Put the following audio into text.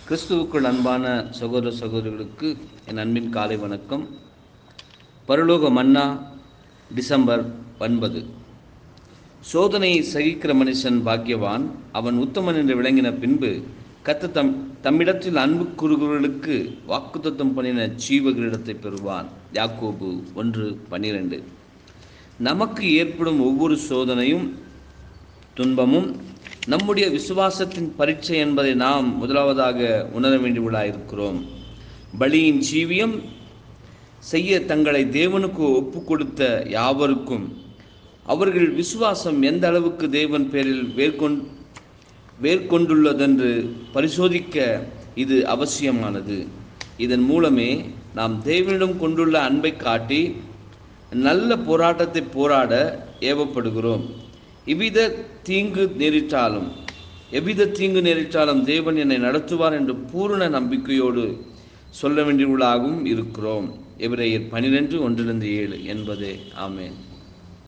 கிறிஸ்துவுக்குள் அன்பான சகோதர சகோதரிகளுக்கு என் அன்பின் காலை வணக்கம் பரலோக மன்னா டிசம்பர் ஒன்பது சோதனையை சகிக்கிற மனுஷன் பாக்கியவான் அவன் உத்தமன் என்று விளங்கின பின்பு கத்த தம் தம்மிடத்தில் அன்பு கூறுகிறவர்களுக்கு வாக்குத்தத்தம் பண்ணின ஜீவ கிரீடத்தை பெறுவான் யாக்கோபு ஒன்று பன்னிரண்டு நமக்கு ஏற்படும் ஒவ்வொரு சோதனையும் துன்பமும் நம்முடைய விசுவாசத்தின் பரீட்சை என்பதை நாம் முதலாவதாக உணர வேண்டியவர்களாயிருக்கிறோம் பலியின் ஜீவியம் செய்ய தங்களை தேவனுக்கு ஒப்பு கொடுத்த யாவருக்கும் அவர்கள் விசுவாசம் எந்த அளவுக்கு தேவன் பேரில் வேர்கொண் வேர்கொண்டுள்ளதென்று பரிசோதிக்க இது அவசியமானது இதன் மூலமே நாம் தேவனிடம் கொண்டுள்ள அன்பை காட்டி நல்ல போராட்டத்தை போராட ஏவப்படுகிறோம் எவ்வித தீங்கு நேரிட்டாலும் எவ்வித தீங்கு நேரிட்டாலும் தேவன் என்னை நடத்துவார் என்ற பூரண நம்பிக்கையோடு சொல்ல வேண்டியவர்களாகவும் இருக்கிறோம் எபிரேயர் பனிரெண்டு ஒன்றிலிருந்து ஏழு என்பதே ஆமேன்